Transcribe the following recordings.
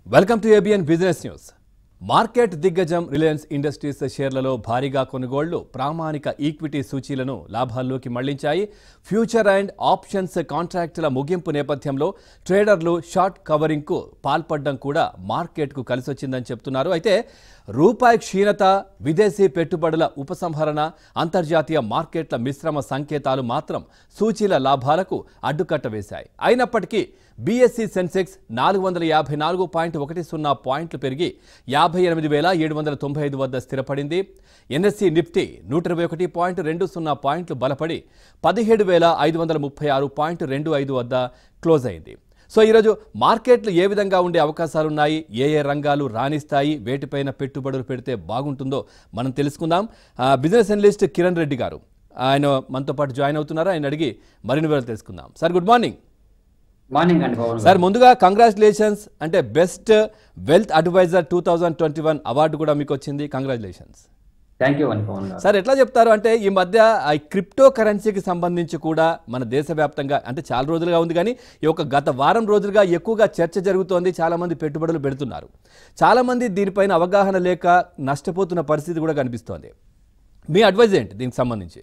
Welcome to ABN business news market దిగ్గజం రిలయన్స్ ఇండస్ట్రీస్ షేర్లలో భారీగా కొనుగోళ్లు ప్రామాణిక ఈక్విటీ సూచీలను లాభాల్లోకి మళ్లించాయి ఫ్యూచర్ అండ్ ఆప్షన్స్ కాంట్రాక్టుల ముగింపు నేపథ్యంలో ట్రేడర్లు షార్ట్ కవరింగ్కు పాల్పడడం కూడా మార్కెట్కు కలిసొచ్చిందని చెప్తున్నారు అయితే రూపాయి క్షీణత విదేశీ పెట్టుబడుల ఉపసంహరణ అంతర్జాతీయ మార్కెట్ల మిశ్రమ సంకేతాలు మాత్రం సూచీల లాభాలకు అడ్డుకట్ట వేశాయి అయినప్పటికీ బీఎస్సీ సెన్సెక్స్ నాలుగు వందల యాభై నాలుగు పాయింట్ ఒకటి సున్నా పాయింట్లు పెరిగి యాభై ఎనిమిది వేల ఏడు వందల తొంభై ఐదు వద్ద స్థిరపడింది ఎన్ఎస్సీ నిఫ్టీ నూట ఇరవై ఒకటి పాయింట్ రెండు సున్నా పాయింట్లు బలపడి పదిహేడు వేల ఐదు వందల ముప్పై ఆరు పాయింట్ రెండు ఐదు వద్ద క్లోజ్ అయింది సో ఈరోజు మార్కెట్లు ఏ విధంగా ఉండే అవకాశాలున్నాయి ఏ ఏ రంగాలు రాణిస్తాయి వేటిపైన పెట్టుబడులు పెడితే బాగుంటుందో మనం తెలుసుకుందాం ఆ, బిజినెస్ అనలిస్ట్ కిరణ్ రెడ్డి గారు ఆయన మనతో పాటు జాయిన్ అవుతున్నారు ఆయన అడిగి మరిన్ని వివరాలు తెలుసుకుందాం సార్ గుడ్ మార్నింగ్ మార్నింగ్ అండి పవన్ సార్ ముందుగా కంగ్రాచులేషన్స్ అంటే best wealth adviser two thousand twenty one award కూడా మీకు వచ్చింది కంగ్రాచులేషన్స్ థ్యాంక్ యూ అండి పవన్ గారు సార్ ఎట్లా చెప్తారు అంటే ఈ మధ్య ఈ క్రిప్టో కరెన్సీకి సంబంధించి కూడా మన దేశవ్యాప్తంగా అంటే చాలా రోజులుగా ఉంది కానీ ఈ యొక్క గత వారం రోజులుగా ఎక్కువగా చర్చ జరుగుతోంది చాలా మంది పెట్టుబడులు పెడుతున్నారు చాలా మంది దీనిపైన అవగాహన లేక నష్టపోతున్న పరిస్థితి కూడా కనిపిస్తోంది మీ అడ్వైజ్ ఏంటి దీనికి సంబంధించి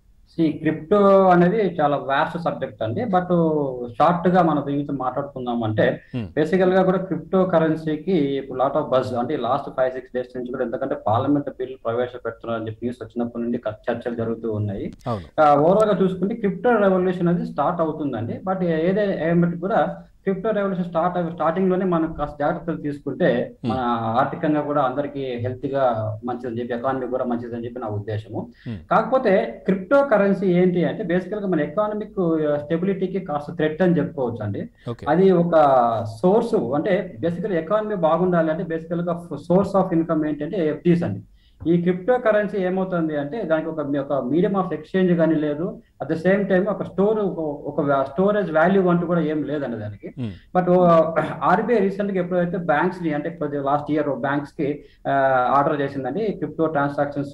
ఈ క్రిప్టో అనేది చాలా వ్యాస్ట్ సబ్జెక్ట్ అండి బట్ షార్ట్ గా మన దీనితో మాట్లాడుకుందాం అంటే Hmm. బేసికల్ గా కూడా క్రిప్టో కరెన్సీకి ఇప్పుడు లాట్ ఆఫ్ బజ్ అంటే లాస్ట్ ఫైవ్ సిక్స్ డేస్ నుంచి కూడా ఎందుకంటే పార్లమెంట్ బిల్ ప్రవేశపెడుతున్నారని చెప్పి న్యూస్ వచ్చినప్పటి నుండి క- చర్చలు జరుగుతూ ఉన్నాయి అవును ఓవరాల్ గా చూసుకుంటే క్రిప్టో రెవల్యూషన్ అనేది స్టార్ట్ అవుతుందండి బట్ ఏదే ఏమిటి కూడా క్రిప్టో రెవల్యూషన్ స్టార్ట్ స్టార్టింగ్ లోనే మనం కాస్త జాగ్రత్తలు తీసుకుంటే మన ఆర్థికంగా కూడా అందరికి హెల్త్ గా మంచిదని చెప్పి ఎకానమీ కూడా మంచిదని చెప్పి నా ఉద్దేశము Hmm. కాకపోతే క్రిప్టో కరెన్సీ ఏంటి అంటే బేసికల్ గా మన ఎకానమిక్ స్టెబిలిటీకి కాస్త థ్రెట్ అని చెప్పుకోవచ్చు అండి ఓకే అది ఒక సోర్స్ అంటే బేసికల్ ఎకానమీ బాగుండాలి అంటే బేసికల్ గా సోర్స్ ఆఫ్ ఇన్కమ్ ఏంటంటే ఎఫ్డీస్ అండి ఈ క్రిప్టో కరెన్సీ ఏమవుతుంది అంటే దానికి ఒక ఒక మీడియం ఆఫ్ ఎక్స్చేంజ్ కానీ లేదు అట్ ద సేమ్ టైం ఒక స్టోర్ ఒక స్టోరేజ్ వాల్యూ అంటూ కూడా ఏం లేదండి దానికి Hmm. బట్ ఆర్బీఐ రీసెంట్ గా ఎప్పుడైతే బ్యాంక్స్ ని అంటే లాస్ట్ ఇయర్ బ్యాంక్స్ కి ఆర్డర్ చేసిందండి crypto transactions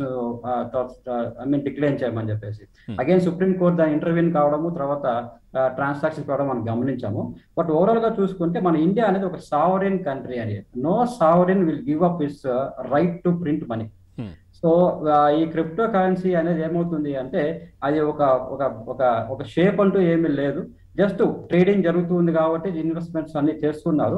I mean decline చేయమని చెప్పేసి Hmm. అగైన్ సుప్రీం కోర్ట్ దాని ఇంటర్వ్యూన్ కావడము తర్వాత ట్రాన్సాక్షన్ కావడం మనం గమనించాము బట్ ఓవరాల్ గా చూసుకుంటే మన ఇండియా అనేది ఒక సావరిన్ కంట్రీ అని no sovereign will give up its right to print money Hmm. So ఈ క్రిప్టో కరెన్సీ అనేది ఏమవుతుంది అంటే అది ఒక ఒక ఒక ఒక షేప్ అంటూ ఏమీ లేదు జస్ట్ ట్రేడింగ్ జరుగుతుంది కాబట్టి ఇన్వెస్ట్మెంట్స్ అన్ని చేస్తున్నారు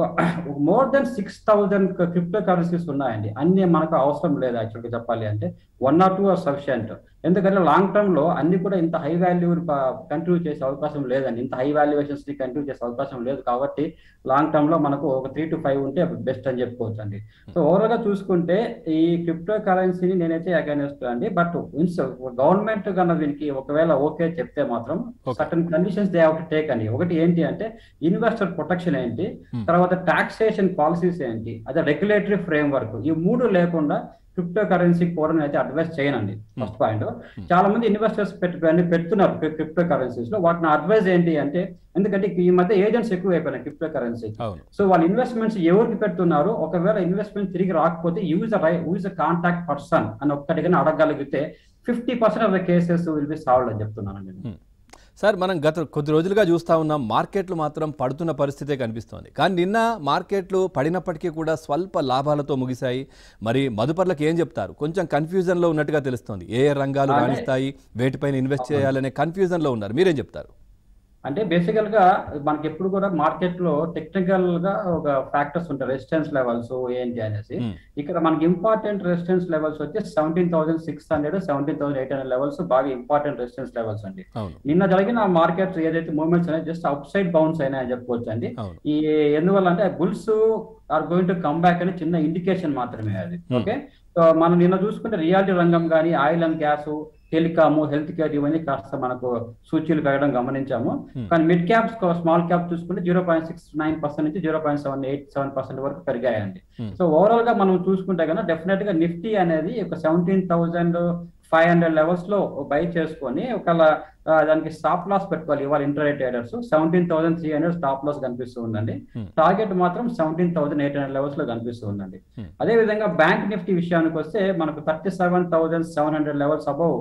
more than six thousand crypto currencies ఉన్నాయండి అన్ని మనకు అవసరం లేదు యాక్చువల్గా చెప్పాలి అంటే one or two or sufficient ఎందుకంటే లాంగ్ టర్మ్ లో అన్ని కూడా ఇంత హై వాల్యూ కంటిన్యూ చేసే అవకాశం లేదండి ఇంత హై వాల్యుయేషన్స్ ని కంటిన్యూ చేసే అవకాశం లేదు కాబట్టి లాంగ్ టర్మ్ లో మనకు ఒక త్రీ టు ఫైవ్ ఉంటే బెస్ట్ అని చెప్పుకోవచ్చు అండి సో ఓవరాల్ గా చూసుకుంటే ఈ క్రిప్టో కరెన్సీని నేనైతే అగైనెస్ట్ అండి బట్ గవర్నమెంట్ కన్నా దీనికి ఒకవేళ ఓకే చెప్తే మాత్రం Okay. Certain conditions they have to take అండి ఒకటి ఏంటి అంటే ఇన్వెస్టర్ ప్రొటెక్షన్ ఏంటి Hmm. తర్వాత టాక్సేషన్ పాలసీస్ ఏంటి అదే రెగ్యులేటరీ ఫ్రేమ్ వర్క్ ఈ మూడు లేకుండా క్రిప్టో కరెన్సీ కూడా అయితే అడ్వైస్ చేయనండి ఫస్ట్ పాయింట్ చాలా మంది ఇన్వెస్టర్స్ పెట్టు అన్ని పెడుతున్నారు క్రిప్టో కరెన్సీస్ లో వాటిని అడ్వైజ్ ఏంటి అంటే ఎందుకంటే ఈ మధ్య ఏజెంట్స్ ఎక్కువ అయిపోయినాయి క్రిప్టో కరెన్సీ అవును సో వాళ్ళ ఇన్వెస్ట్మెంట్స్ ఎవరికి పెడుతున్నారు ఒకవేళ ఇన్వెస్ట్మెంట్ తిరిగి రాకపోతే యూజ్ యూజ్ కాంటాక్ట్ పర్సన్ అని ఒక్కటిగా అడగగలిగితే fifty percent of the cases will be solve అని చెప్తున్నానండి నేను. సార్ మనం గత కొద్ది రోజులుగా చూస్తూ ఉన్నాం మార్కెట్లు మాత్రం పడుతున్న పరిస్థితే కనిపిస్తోంది కానీ నిన్న మార్కెట్లు పడినప్పటికీ కూడా స్వల్ప లాభాలతో ముగిశాయి మరి మదుపర్లకు ఏం చెప్తారు కొంచెం కన్ఫ్యూజన్లో ఉన్నట్టుగా తెలుస్తోంది ఏ ఏ రంగాలు అదే. రాణిస్తాయి వేటిపైన ఇన్వెస్ట్ చేయాలనే కన్ఫ్యూజన్లో ఉన్నారు మీరేం చెప్తారు అంటే బేసికల్ గా మనకి ఎప్పుడు కూడా మార్కెట్ లో టెక్నికల్ గా ఒక ఫ్యాక్టర్స్ ఉంటాయి రెసిస్టెన్స్ లెవెల్స్ ఏంటి అనేసి Hmm. ఇక్కడ మనకి ఇంపార్టెంట్ రెసిస్టెన్స్ లెవెల్స్ వచ్చి seventeen thousand six hundred seventeen thousand eight hundred levels బాగా ఇంపార్టెంట్ రెసిస్టెన్స్ లెవెల్స్ అండి అవును నిన్న జరిగిన మార్కెట్స్ ఏదైతే మూవ్మెంట్స్ అనేది జస్ట్ అప్ సైడ్ బౌన్స్ అయినాయని చెప్పుకోవచ్చు అండి అవును ఈ ఎందువల్ల అంటే bulls are going to come back అని చిన్న ఇండికేషన్ మాత్రమే అది Hmm. ఓకే సో మనం నిన్న చూసుకుంటే రియాలిటీ రంగం కానీ oil and gas telecom health care ఇవన్నీ కాస్త మనకు సూచీలు పెరగడం గమనించాము Hmm. కానీ మిడ్ క్యాప్స్ స్మాల్ క్యాప్ చూసుకుంటే zero point six nine percent నుంచి zero point seven eight seven percent వరకు పెరిగాయండి Hmm. సో ఓవరాల్ గా మనం చూసుకుంటే కనుక డెఫినెట్ గా నిఫ్టీ అనేది ఒక seventeen thousand five hundred levels లో బై చేసుకొని ఒకవేళ ఆ, దానికి స్టాప్ లాస్ పెట్టుకోవాలి ఇవాళ intraday traders seventeen thousand three hundred stop loss కనిపిస్తూ ఉందండి Hmm. టార్గెట్ మాత్రం seventeen thousand eight hundred levels లో కనిపిస్తూ ఉందండి Hmm. అదే విధంగా బ్యాంక్ నిఫ్టీ విషయానికి వస్తే మనకు thirty seven thousand seven hundred levels above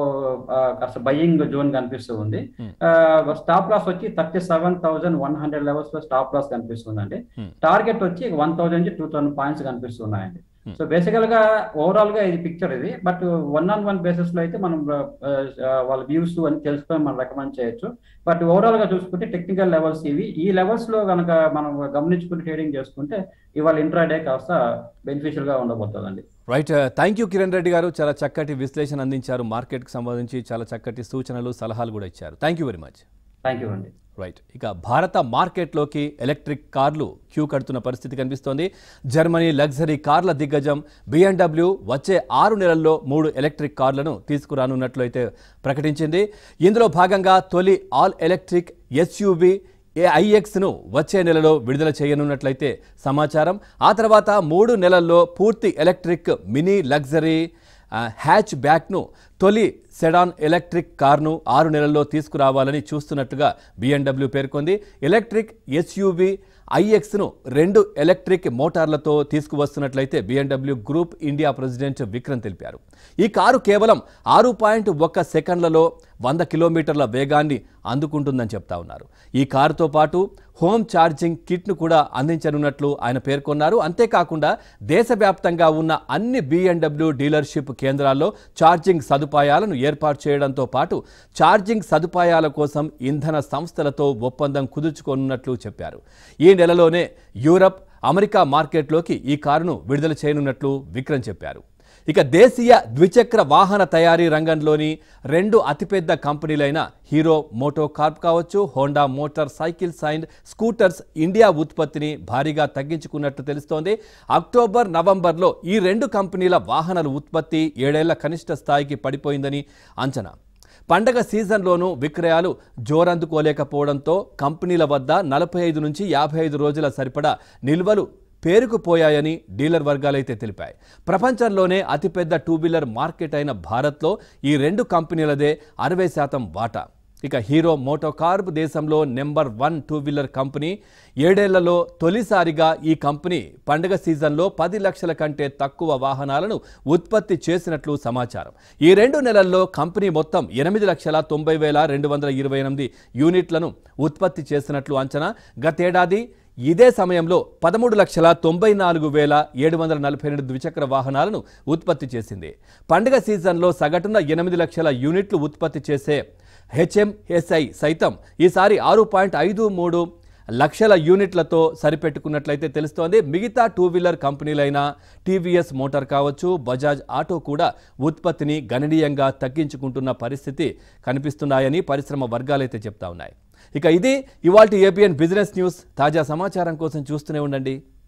కాస్త బయ్యింగ్ జోన్ కనిపిస్తూ ఉంది Hmm. స్టాప్ లాస్ వచ్చి thirty seven thousand one hundred levels లో స్టాప్ లాస్ కనిపిస్తుందండి Hmm. టార్గెట్ వచ్చి వన్ థౌసండ్ నుంచి టూ థౌసండ్ పాయింట్స్ కనిపిస్తున్నాయండి Hmm. సో బేసికల్ గా ఓవరాల్ గా ఇది పిక్చర్ ఇది but one on one basis లో అయితే మనం ఆ, ఆ, వాళ్ళ వ్యూస్ అని తెలుసుకొని మనం రికమెండ్ చేయొచ్చు బట్ ఓవరాల్ గా చూసుకుంటే టెక్నికల్ లెవెల్స్ ఇవి ఈ లెవెల్స్ లో కనుక మనం గమనించుకుని ట్రేడింగ్ చేసుకుంటే ఇవాళ ఇంట్రాడే కాస్త బెనిఫిషియల్ గా ఉండబోతుందండి right thank you Kiran Reddy గారు చాలా చక్కటి విశ్లేషణ అందించారు మార్కెట్కి సంబంధించి చాలా చక్కటి సూచనలు సలహాలు కూడా ఇచ్చారు thank you very much thank you అండి రైట్ ఇక భారత మార్కెట్లోకి ఎలక్ట్రిక్ కార్లు క్యూ కడుతున్న పరిస్థితి కనిపిస్తోంది జర్మనీ లగ్జరీ కార్ల దిగ్గజం బిఎండబ్ల్యూ వచ్చే ఆరు నెలల్లో మూడు ఎలక్ట్రిక్ కార్లను తీసుకురానున్నట్లు అయితే ప్రకటించింది ఇందులో భాగంగా తొలి ఆల్ ఎలక్ట్రిక్ ఎస్యూవి ఏఐఎక్స్ను వచ్చే నెలలో విడుదల చేయనున్నట్లయితే సమాచారం ఆ తర్వాత మూడు నెలల్లో పూర్తి ఎలక్ట్రిక్ మినీ లగ్జరీ ఆ, హ్యాచ్ బ్యాక్ను తొలి సెడాన్ ఎలక్ట్రిక్ కార్ను ఆరు నెలల్లో తీసుకురావాలని చూస్తున్నట్టుగా బిఎండబ్ల్యూ పేర్కొంది ఎలక్ట్రిక్ ఎస్యూవి ఐఎక్స్ను రెండు ఎలక్ట్రిక్ మోటార్లతో తీసుకువస్తున్నట్లయితే BMW group India president Vikram తెలిపారు ఈ కారు కేవలం ఆరు పాయింట్ ఒక్క సెకండ్లలో వంద కిలోమీటర్ల వేగాన్ని అందుకుంటుందని చెప్తా ఉన్నారు ఈ కారుతో పాటు హోమ్ ఛార్జింగ్ కిట్ను కూడా అందించనున్నట్లు ఆయన పేర్కొన్నారు అంతేకాకుండా దేశవ్యాప్తంగా ఉన్న అన్ని బిఎండబ్ల్యూ డీలర్షిప్ కేంద్రాల్లో ఛార్జింగ్ సదుపాయాలను ఏర్పాటు చేయడంతో పాటు ఛార్జింగ్ సదుపాయాల కోసం ఇంధన సంస్థలతో ఒప్పందం కుదుర్చుకోనున్నట్లు చెప్పారు ఈ నెలలోనే యూరప్ అమెరికా మార్కెట్లోకి ఈ కారును విడుదల చేయనున్నట్లు విక్రమ్ చెప్పారు ఇక దేశీయ ద్విచక్ర వాహన తయారీ రంగంలోని రెండు అతిపెద్ద కంపెనీలైన హీరో మోటో కార్ప్ కావచ్చు Honda motorcycles and scooters India ఉత్పత్తిని భారీగా తగ్గించుకున్నట్టు తెలుస్తోంది అక్టోబర్ నవంబర్లో ఈ రెండు కంపెనీల వాహనాల ఉత్పత్తి ఏడేళ్ల కనిష్ట స్థాయికి పడిపోయిందని అంచనా పండగ సీజన్లోనూ విక్రయాలు జోరందుకోలేకపోవడంతో కంపెనీల వద్ద నలభై ఐదు నుంచి యాభై ఐదు రోజుల సరిపడా నిల్వలు పేరుకుపోయాయని డీలర్ వర్గాలైతే తెలిపాయి ప్రపంచంలోనే అతిపెద్ద టూ వీలర్ మార్కెట్ అయిన భారత్లో ఈ రెండు కంపెనీలదే అరవై శాతం వాటా ఇక హీరో మోటోకార్బ్ దేశంలో number one two wheeler company ఏడేళ్లలో తొలిసారిగా ఈ కంపెనీ పండుగ సీజన్లో పది లక్షల కంటే తక్కువ వాహనాలను ఉత్పత్తి చేసినట్లు సమాచారం ఈ రెండు నెలల్లో కంపెనీ మొత్తం ఎనిమిది లక్షల తొంభై వేల రెండు వందల ఇరవై ఎనిమిది యూనిట్లను ఉత్పత్తి చేసినట్లు అంచనా గతేడాది ఇదే సమయంలో పదమూడు లక్షల తొంభై నాలుగు వేల ఏడు వందల నలభై రెండు ద్విచక్ర వాహనాలను ఉత్పత్తి చేసింది పండుగ సీజన్లో సగటున ఎనిమిది లక్షల యూనిట్లు ఉత్పత్తి చేసే హెచ్ఎంఎస్ఐ సైతం ఈసారి ఆరు పాయింట్ ఐదు మూడు లక్షల యూనిట్లతో సరిపెట్టుకున్నట్లయితే తెలుస్తోంది మిగతా టూ వీలర్ కంపెనీలైన టీవీఎస్ మోటార్ కావచ్చు బజాజ్ ఆటో కూడా ఉత్పత్తిని గణనీయంగా తగ్గించుకుంటున్న పరిస్థితి కనిపిస్తున్నాయని పరిశ్రమ వర్గాలైతే చెప్తా ఉన్నాయి ఇక ఇది ఇవాల్టి ఏబిఎన్ బిజినెస్ న్యూస్ తాజా సమాచారం కోసం చూస్తూనే ఉండండి